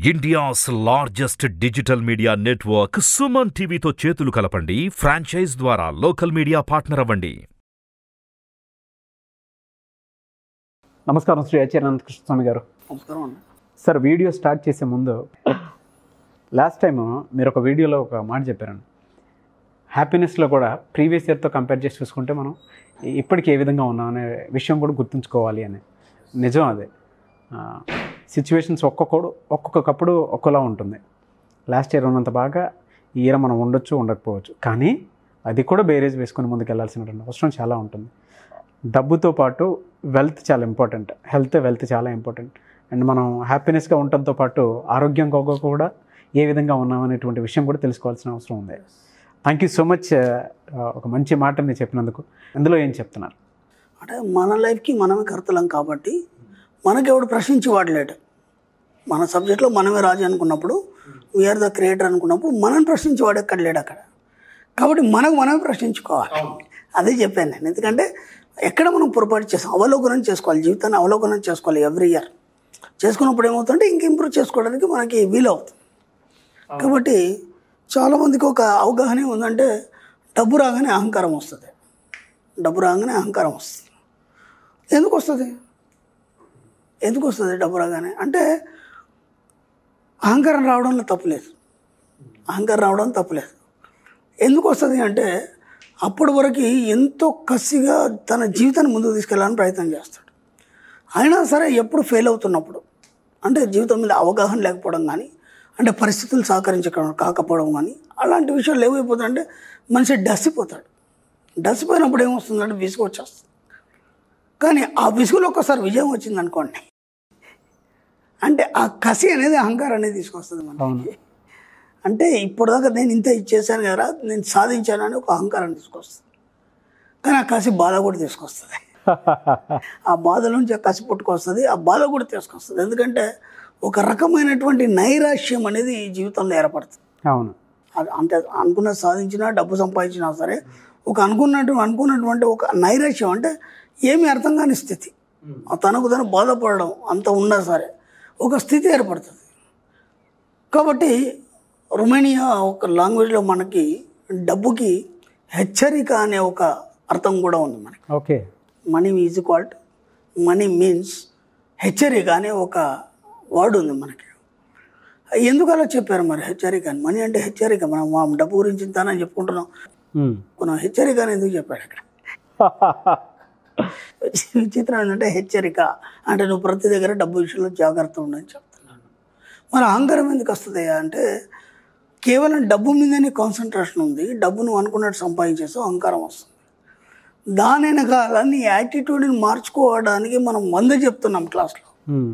India's largest digital media network Suman టీవీతో చేతులు కలపండి ఫ్రాంచైజ్ ద్వారా లోకల్ మీడియా పార్ట్నర్ అవ్వండి నమస్కారం శ్రీ అచ్చారానంద కృష్ణస్వామి గారు నమస్కారం అండి సార్ వీడియో స్టార్ట్ చేసే ముందు లాస్ట్ టైం మీరు ఒక వీడియోలో ఒక మాట చెప్పారండి హ్యాపీనెస్లో కూడా ప్రీవియస్ ఇయర్తో కంపేర్ చేసి చూసుకుంటే మనం ఇప్పటికి ఏ విధంగా ఉన్నాం అనే విషయం కూడా గుర్తుంచుకోవాలి అని నిజం అదే సిచ్యువేషన్స్ ఒక్కొక్కడు ఒక్కొక్కప్పుడు ఒక్కోలా ఉంటుంది లాస్ట్ ఇయర్ ఉన్నంత బాగా ఈ ఇయర్ మనం ఉండొచ్చు ఉండకపోవచ్చు కానీ అది కూడా బేరేజ్ వేసుకొని ముందుకు వెళ్ళాల్సినటువంటి అవసరం చాలా ఉంటుంది డబ్బుతో పాటు వెల్త్ చాలా ఇంపార్టెంట్ హెల్త్ వెల్త్ చాలా ఇంపార్టెంట్ అండ్ మనం హ్యాపీనెస్గా ఉండటంతో పాటు ఆరోగ్యంగా కూడా ఏ విధంగా ఉన్నాం అనేటువంటి విషయం కూడా తెలుసుకోవాల్సిన అవసరం ఉంది థ్యాంక్ యూ సో మచ్ ఒక మంచి మాట మీరు చెప్పినందుకు అందులో ఏం చెప్తున్నారు అంటే మన లైఫ్కి మనమే కర్తలం కాబట్టి మనకి ఎవడు ప్రశ్నించి వాడలేడు మన సబ్జెక్ట్లో మనమే రాజు అనుకున్నప్పుడు వీఆర్ ద క్రియేటర్ అనుకున్నప్పుడు మనం ప్రశ్నించి వాడు ఎక్కడ లేడు అక్కడ కాబట్టి మనకు మనమే ప్రశ్నించుకోవాలి అదే చెప్పాను నేను ఎందుకంటే ఎక్కడ మనం పొరపాటు చేస్తాం అవలోకనం చేసుకోవాలి జీవితాన్ని అవలోకనం చేసుకోవాలి ఎవ్రీ ఇయర్ చేసుకున్నప్పుడు ఏమవుతుందంటే ఇంక ఇంప్రూవ్ చేసుకోవడానికి మనకి వీలు అవుతుంది కాబట్టి చాలామందికి ఒక అవగాహన ఉందంటే డబ్బు రాగానే అహంకారం వస్తుంది డబ్బు రాగానే అహంకారం వస్తుంది ఎందుకు వస్తుంది ఎందుకు వస్తుంది డబ్బు రాగానే అంటే అహంకారం రావడంలో తప్పులేదు అహంకారం రావడం తప్పులేదు ఎందుకు వస్తుంది అంటే అప్పటి వరకు ఎంతో కసిగా తన జీవితాన్ని ముందుకు తీసుకెళ్ళాలని ప్రయత్నం చేస్తాడు అయినా సరే ఎప్పుడు ఫెయిల్ అవుతున్నప్పుడు అంటే జీవితం మీద అవగాహన లేకపోవడం కానీ అంటే పరిస్థితులు సహకరించక కాకపోవడం కానీ అలాంటి విషయాలు ఏమైపోతాయంటే మనిషి డసిపోతాడు డసిపోయినప్పుడు ఏమొస్తుందంటే విసుగు వచ్చేస్తుంది కానీ ఆ విసుగులో ఒక్కసారి విజయం వచ్చింది అనుకోండి అంటే ఆ కసి అనేది అహంకారం అనేది తీసుకొస్తుంది మనకి అంటే ఇప్పటిదాకా నేను ఇంత ఇచ్చేసాను కదా నేను సాధించాను అని ఒక అహంకారం తీసుకొస్తుంది కానీ ఆ కసి బాధ కూడా తీసుకొస్తుంది ఆ బాధ నుంచి ఆ కసి పుట్టుకొస్తుంది ఆ బాధ కూడా తీసుకొస్తుంది ఎందుకంటే ఒక రకమైనటువంటి నైరాశ్యం అనేది ఈ జీవితంలో ఏర్పడుతుంది అవును అది అంటే అనుకున్న సాధించినా డబ్బు సంపాదించినా సరే ఒక అనుకున్నట్టు అనుకున్నటువంటి ఒక నైరాశ్యం అంటే ఏమీ అర్థం కాని స్థితి ఆ తనకు తను బాధపడడం అంత ఉన్నా సరే ఒక స్థితి ఏర్పడుతుంది కాబట్టి రొమేనియా ఒక లాంగ్వేజ్లో మనకి డబ్బుకి హెచ్చరిక అనే ఒక అర్థం కూడా ఉంది మనకి okay money is equal money means హెచ్చరిక అనే ఒక వర్డ్ ఉంది మనకి ఎందుకు అలా చెప్పారు మరి హెచ్చరిక అని మనీ అంటే హెచ్చరిక మనం మా డబ్బు గురించి ఇంతానని చెప్పుకుంటున్నాం మనం హెచ్చరిక అని ఎందుకు చెప్పాడు అక్కడ విచిత్రం ఏంటంటే హెచ్చరిక అంటే నువ్వు ప్రతి దగ్గర డబ్బు విషయంలో జాగ్రత్త ఉండని చెప్తున్నాను మరి అహంకారం ఎందుకు వస్తుంది అంటే కేవలం డబ్బు మీదనే కాన్సన్ట్రేషన్ ఉంది డబ్బు నువ్వు అనుకున్నట్టు సంపాదించేసావు అహంకారం వస్తుంది దాని వెనకాల నీ యాటిట్యూడ్ని మార్చుకోవడానికి మనం వంద చెప్తున్నాం క్లాస్లో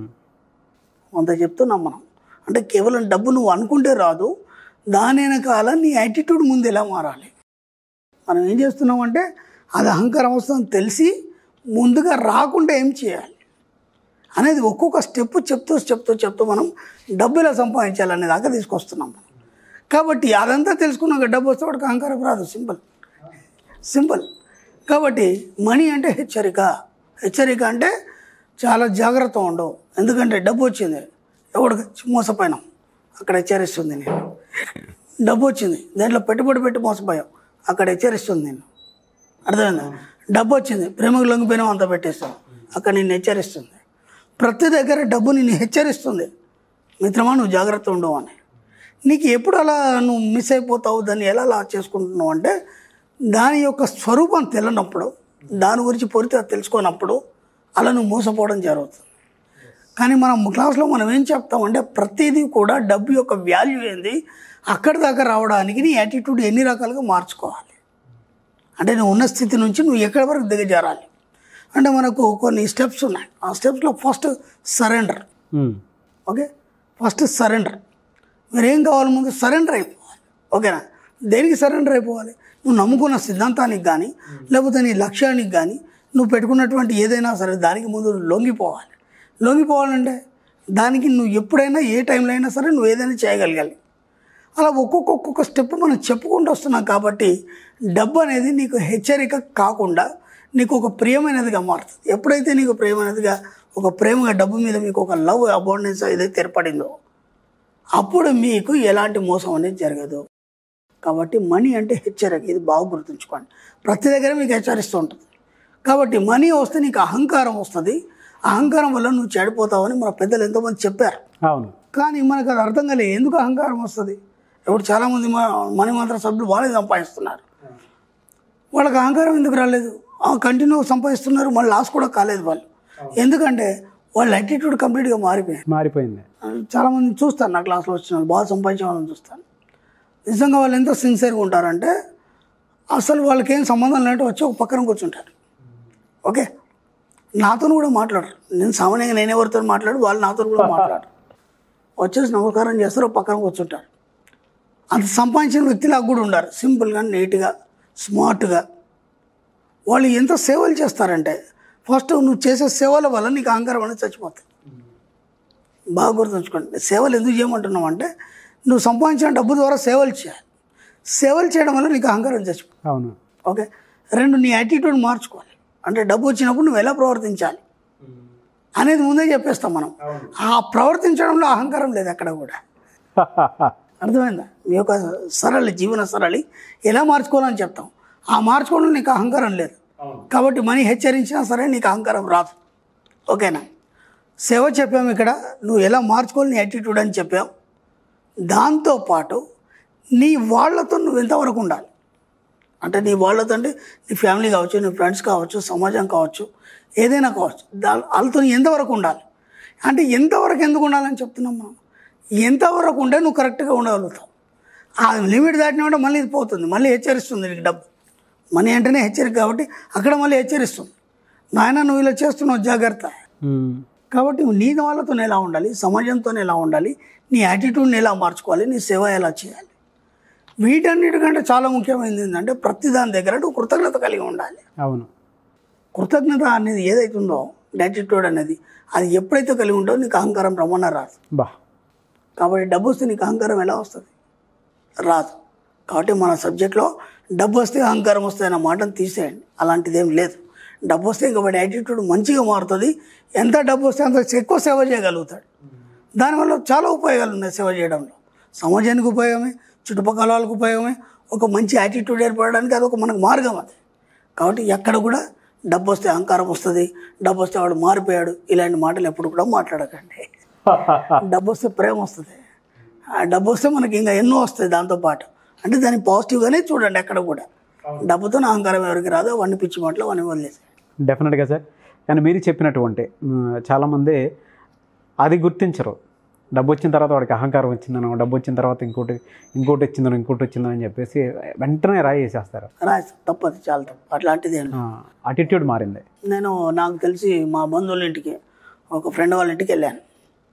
వంద చెప్తున్నాం మనం అంటే కేవలం డబ్బు నువ్వు అనుకుంటే రాదు దాని వెనకాల నీ యాటిట్యూడ్ ముందు ఎలా మారాలి మనం ఏం చేస్తున్నాం అంటే అది అహంకారం వస్తుందని తెలిసి ముందుగా రాకుండా ఏం చేయాలి అనేది ఒక్కొక్క స్టెప్ చెప్తూ చెప్తూ చెప్తూ మనం డబ్బు ఎలా సంపాదించాలనే దాకా తీసుకొస్తున్నాం మనం కాబట్టి అదంతా తెలుసుకున్నాక డబ్బు వస్తే వాడికి అహంకారం రాదు సింపుల్ సింపుల్ కాబట్టి మనీ అంటే హెచ్చరిక హెచ్చరిక అంటే చాలా జాగ్రత్త ఉండవు ఎందుకంటే డబ్బు వచ్చింది ఎవడికి మోసపోయినాం అక్కడ హెచ్చరిస్తుంది నేను డబ్బు వచ్చింది దాంట్లో పెట్టుబడి పెట్టి మోసపోయాం అక్కడ హెచ్చరిస్తుంది నేను అర్థమైందా డబ్బు వచ్చింది ప్రేమకు లొంగిపోయినాం అంత పెట్టేస్తాం అక్కడ నిన్ను హెచ్చరిస్తుంది ప్రతి దగ్గర డబ్బు నిన్ను హెచ్చరిస్తుంది మిత్రమా నువ్వు జాగ్రత్త ఉండవు అని నీకు ఎప్పుడు అలా నువ్వు మిస్ అయిపోతావు దాన్ని ఎలా అలా చేసుకుంటున్నావు అంటే దాని యొక్క స్వరూపం తెలియనప్పుడు దాని గురించి పొరితే తెలుసుకోనప్పుడు అలా నువ్వు మోసపోవడం జరుగుతుంది కానీ మనం క్లాస్లో మనం ఏం చెప్తామంటే ప్రతిదీ కూడా డబ్బు యొక్క వాల్యూ ఏంది అక్కడి దాకా రావడానికి నీ యాటిట్యూడ్ ఎన్ని రకాలుగా మార్చుకోవాలి అంటే నువ్వు ఉన్న స్థితి నుంచి నువ్వు ఎక్కడి వరకు దిగజారాలి అంటే మనకు కొన్ని స్టెప్స్ ఉన్నాయి ఆ స్టెప్స్లో first surrender okay first surrender మీరు ఏం కావాలి ముందు సరెండర్ అయిపోవాలి ఓకేనా దేనికి సరెండర్ అయిపోవాలి నువ్వు నమ్ముకున్న సిద్ధాంతానికి కానీ లేకపోతే నీ లక్ష్యానికి కానీ నువ్వు పెట్టుకున్నటువంటి ఏదైనా సరే దానికి ముందు లొంగిపోవాలి లొంగిపోవాలంటే దానికి నువ్వు ఎప్పుడైనా ఏ టైంలో అయినా సరే నువ్వు ఏదైనా చేయగలగాలి అలా ఒక్కొక్క ఒక్కొక్క స్టెప్ మనం చెప్పుకుంటూ వస్తున్నాం కాబట్టి డబ్బు అనేది నీకు హెచ్చరిక కాకుండా నీకు ఒక ప్రియమైనదిగా మారుతుంది ఎప్పుడైతే నీకు ప్రియమైనదిగా ఒక ప్రేమగా డబ్బు మీద మీకు ఒక లవ్ అబౌండెన్స్ ఏదైతే ఏర్పడిందో అప్పుడు మీకు ఎలాంటి మోసం అనేది జరగదు కాబట్టి మనీ అంటే హెచ్చరిక ఇది బాగా గుర్తుంచుకోండి ప్రతి దగ్గర మీకు హెచ్చరిస్తూ ఉంటుంది కాబట్టి మనీ వస్తే నీకు అహంకారం వస్తుంది అహంకారం వల్ల నువ్వు చెడిపోతావని మన పెద్దలు ఎంతోమంది చెప్పారు అవును కానీ మనకు అది అర్థం కాలేదు ఎందుకు అహంకారం వస్తుంది ఇప్పుడు చాలామంది మనీ మంత్ర సభ్యులు వాళ్ళే సంపాదిస్తున్నారు వాళ్ళకి అహంకారం ఎందుకు రాలేదు కంటిన్యూ సంపాదిస్తున్నారు మళ్ళీ లాస్ కూడా కాలేదు వాళ్ళు ఎందుకంటే వాళ్ళ యాటిట్యూడ్ కంప్లీట్గా మారిపోయింది మారిపోయింది చాలామంది చూస్తాను నా క్లాస్లో వచ్చిన వాళ్ళు బాగా సంపాదించే వాళ్ళని చూస్తాను నిజంగా వాళ్ళు ఎంత సిన్సియర్గా ఉంటారంటే అసలు వాళ్ళకి ఏం సంబంధం లేనట్టు వచ్చి ఒక పక్కన కూర్చుంటారు ఓకే నాతో కూడా మాట్లాడరు నేను సామాన్యంగా నేను ఎవరితో మాట్లాడు వాళ్ళు నాతో కూడా మాట్లాడరు వచ్చేసి నమస్కారం చేస్తారు ఒక పక్కన కూర్చుంటారు అంత సంపాదించిన వ్యక్తిలాగా కూడా ఉండారు సింపుల్గా నీట్గా స్మార్ట్గా వాళ్ళు ఎంత సేవలు చేస్తారంటే ఫస్ట్ నువ్వు చేసే సేవల వల్ల నీకు అహంకారం అనేది చచ్చిపోతుంది బాగా గుర్తుంచుకోండి సేవలు ఎందుకు చేయమంటున్నావు అంటే నువ్వు సంపాదించిన డబ్బు ద్వారా సేవలు చేయాలి సేవలు చేయడం వల్ల నీకు అహంకారం చచ్చిపోతుంది అవును ఓకే రెండు నీ యాటిట్యూడ్ మార్చుకోవాలి అంటే డబ్బు వచ్చినప్పుడు నువ్వు ఎలా ప్రవర్తించాలి అనేది ముందే చెప్పేస్తాం మనం ఆ ప్రవర్తించడంలో అహంకారం లేదు ఎక్కడ కూడా అర్థమైందా మీ యొక్క సరళి జీవన సరళి ఎలా మార్చుకోవాలని చెప్తాం ఆ మార్చుకోవడంలో నీకు అహంకారం లేదు కాబట్టి మనీ హెచ్చరించినా సరే నీకు అహంకారం రాదు ఓకేనా సేవ చెప్పాము ఇక్కడ నువ్వు ఎలా మార్చుకోవాలి నీ యాటిట్యూడ్ అని చెప్పాం దాంతోపాటు నీ వాళ్ళతో నువ్వు ఎంతవరకు ఉండాలి అంటే నీ వాళ్ళతో అంటే నీ ఫ్యామిలీ కావచ్చు నీ ఫ్రెండ్స్ కావచ్చు సమాజం కావచ్చు ఏదైనా కావచ్చు దా వాళ్ళతో ఎంతవరకు ఉండాలి అంటే ఎంతవరకు ఎందుకు ఉండాలని చెప్తున్నాం మనం ఎంతవరకు ఉంటే నువ్వు కరెక్ట్గా ఉండగలుగుతావు ఆ లిమిట్ దాటిన మళ్ళీ ఇది పోతుంది మళ్ళీ హెచ్చరిస్తుంది నీకు డబ్బు మనీ అంటేనే హెచ్చరిక కాబట్టి అక్కడ మళ్ళీ హెచ్చరిస్తుంది నాయన నువ్వు ఇలా చేస్తున్నావు జాగ్రత్త ఉమ్. కాబట్టి నీ వాళ్ళతో ఎలా ఉండాలి సమాజంతో ఎలా ఉండాలి నీ యాటిట్యూడ్ని ఎలా మార్చుకోవాలి నీ సేవ ఎలా చేయాలి వీటన్నిటికంటే చాలా ముఖ్యమైనది ఏంటంటే ప్రతి దాని దగ్గర నువ్వు కృతజ్ఞత కలిగి ఉండాలి అవును కృతజ్ఞత అనేది ఏదైతుందో యాటిట్యూడ్ అనేది అది ఎప్పుడైతే కలిగి ఉంటుందో నీకు అహంకారం రమ్మన్న రాదు బా కాబట్టి డబ్బు వస్తే నీకు అహంకారం ఎలా వస్తుంది రాదు కాబట్టి మన సబ్జెక్ట్లో డబ్బు వస్తే అహంకారం వస్తుంది అన్న మాటను తీసేయండి అలాంటిది ఏం లేదు డబ్బు వస్తే ఇంకా వాడి యాటిట్యూడ్ మంచిగా మారుతుంది ఎంత డబ్బు వస్తే అంత ఎక్కువ సేవ చేయగలుగుతాడు దానివల్ల చాలా ఉపయోగాలు ఉన్నాయి సేవ చేయడంలో సమాజానికి ఉపయోగమే చుట్టుపక్కల వాళ్ళకి ఉపయోగమే ఒక మంచి యాటిట్యూడ్ ఏర్పడడానికి అది ఒక మనకు మార్గం అది కాబట్టి ఎక్కడ కూడా డబ్బు వస్తే అహంకారం వస్తుంది డబ్బు వస్తే వాడు మారిపోయాడు ఇలాంటి మాటలు ఎప్పుడు కూడా మాట్లాడకండి డబ్బు వస్తే ప్రేమ వస్తుంది ఆ డబ్బు వస్తే మనకి ఇంకా ఎన్నో వస్తాయి దాంతోపాటు అంటే దాన్ని పాజిటివ్గానే చూడండి ఎక్కడ కూడా డబ్బుతో అహంకారం ఎవరికి రాదో అవన్నీ పిచ్చి మాటలు అవన్నీ వదిలేసి డెఫినెట్గా సార్ కానీ మీరు చెప్పినటువంటి ఉమ్, చాలామంది అది గుర్తించరు డబ్బు వచ్చిన తర్వాత వాడికి అహంకారం వచ్చిందనో డబ్బు వచ్చిన తర్వాత ఇంకోటి ఇంకోటి వచ్చిందనో ఇంకోటి వచ్చిందని అని చెప్పేసి వెంటనే రాయి వేసేస్తారు రాసి తప్పదు చాలా తప్పు అట్లాంటిది ఏం లేదు. అటిట్యూడ్ మారింది నేను నాకు తెలిసి మా బంధువుల ఇంటికి ఒక ఫ్రెండ్ వాళ్ళ ఇంటికి వెళ్ళాను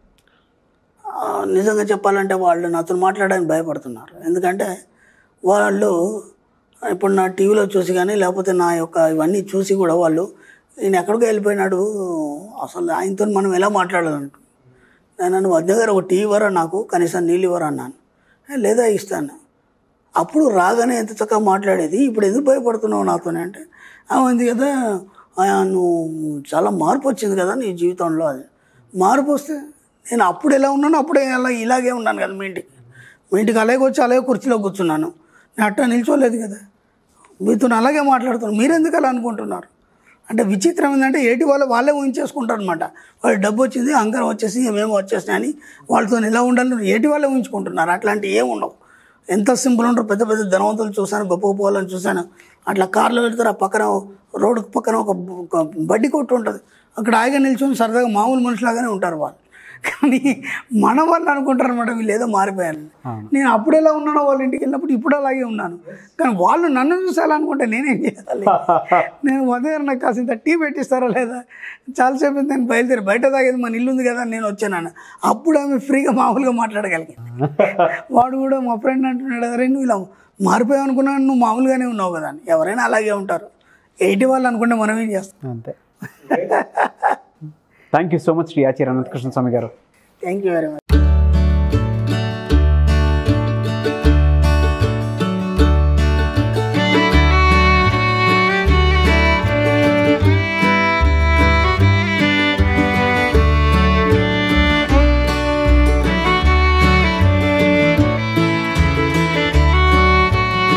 ఆ, నిజంగా చెప్పాలంటే వాళ్ళు నాతో మాట్లాడడానికి భయపడుతున్నారు ఎందుకంటే వాళ్ళు ఇప్పుడు నా టీవీలో చూసి కానీ లేకపోతే నా యొక్క ఇవన్నీ చూసి కూడా వాళ్ళు నేను ఎక్కడికో వెళ్ళిపోయినాడు అసలు ఆయనతో మనం ఎలా మాట్లాడాలంటు నేను నన్ను వద్ద దగ్గర ఒక టీ ఇవ్వరా నాకు కనీసం నీళ్ళు ఇవ్వరా అన్నాను "ఏ, లేదా ఇస్తాను అప్పుడు రాగానే ఎంత చక్కగా మాట్లాడేది ఇప్పుడు ఎందుకు భయపడుతున్నావు నాతోనే అంటే ఉంది కదా ఆ, నువ్వు చాలా మార్పు వచ్చింది కదా నీ జీవితంలో అది మార్పు వస్తే నేను అప్పుడు ఎలా ఉన్నానో అప్పుడే అలా ఇలాగే ఉన్నాను కదా మీ ఇంటికి మీ ఇంటికి అలాగే వచ్చి అలాగే కుర్చీలో కూర్చున్నాను నేను అట్టా నిల్చోలేదు కదా మీతో అలాగే మాట్లాడుతున్నాను మీరు ఎందుకు అలా అనుకుంటున్నారు అంటే విచిత్రం ఏంటంటే ఏటి వాళ్ళు వాళ్ళే ఊహించేసుకుంటారు అనమాట వాళ్ళు డబ్బు వచ్చింది అహంకారం వచ్చేసి మేము వచ్చేసినాయి అని వాళ్ళతో ఎలా ఉండాలి ఏటి వాళ్ళే ఊహించుకుంటున్నారు అట్లాంటివి ఏమి ఉండవు ఎంత సింపుల్ ఉంటారు పెద్ద పెద్ద ధనవంతులు చూశాను గొప్ప గొప్ప వాళ్ళని చూశాను అట్లా కార్లో వెళ్తారు ఆ పక్కన రోడ్డు పక్కన ఒక ఒక బడ్డీ కొట్టు ఉంటుంది అక్కడ హాయిగా నిల్చొని సరదాగా మామూలు మనుషులాగానే ఉంటారు వాళ్ళు కానీ మన వాళ్ళు అనుకుంటారు అనమాట వీళ్ళు ఏదో మారిపోయారు అవును. నేను అప్పుడు ఎలా ఉన్నానో వాళ్ళ ఇంటికి వెళ్ళినప్పుడు ఇప్పుడు అలాగే ఉన్నాను కానీ వాళ్ళు నన్ను చూసేయాలనుకుంటే నేనేం చేయాలి నేను ఉదయం నాకు కాసింత టీ పెట్టిస్తారా లేదా చాలాసేపు నేను బయలుదేరి బయట తాగేది మన ఇల్లు ఉంది కదా అని నేను వచ్చాను అప్పుడు ఆమె ఫ్రీగా మామూలుగా మాట్లాడగలిగింది వాడు కూడా మా ఫ్రెండ్ అంటున్నాడు అరే నువ్వు ఇలా మారిపోయావు అనుకున్నాను నువ్వు మామూలుగానే ఉన్నావు కదా అని ఎవరైనా అలాగే ఉంటారు ఎయిటీ వాళ్ళు అనుకుంటే మనం ఏం చేస్తాం అంతే thank you so much Shri Acharya Anantakrishna Swamy garu thank you very much